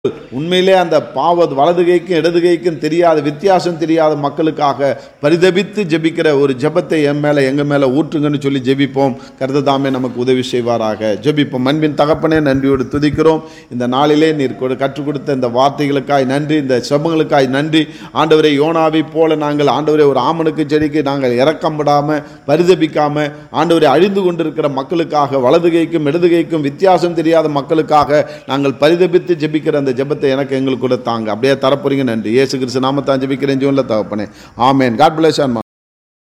உண்மையிலே அந்த பாவ வலது கைக்கும் இடது கைக்கும் தெரியாத வித்தியாசம் தெரியாத மக்களுக்காக பரிதபித்து ஜெபிக்கிற ஒரு ஜெபத்தை என் மேலே எங்கள் மேலே ஊற்றுங்கன்னு சொல்லி ஜெபிப்போம் கருததாமே நமக்கு உதவி செய்வாராக ஜெபிப்போம் அன்பின் தகப்பனே நன்றியோடு துதிக்கிறோம் இந்த நாளிலே நீர் கொடு- கற்றுக் கொடுத்த இந்த வார்த்தைகளுக்காய் நன்றி இந்த செபங்களுக்காய் நன்றி ஆண்டவரை யோனாவை போல நாங்கள் ஆண்டவரை ஒரு ஆமனுக்கு செடிக்கு நாங்கள் இறக்கம் விடாமல் பரிதபிக்காம ஆண்டவரை அழிந்து கொண்டிருக்கிற மக்களுக்காக வலது கைக்கும் இடது கைக்கும் வித்தியாசம் தெரியாத மக்களுக்காக நாங்கள் பரிதபித்து ஜெபிக்கிற அந்த ஜெபத்தை எனக்கு எங்களுக்கு கூட தாங்க அப்படியே தரப்போறீங்க நன்றி இயேசு கிறிஸ்து நாமத்தான் ஜெபிக்கிறேன் ஜீவனில் தகப்பனே ஆமேன் காட் பிளஸ் அண்ட்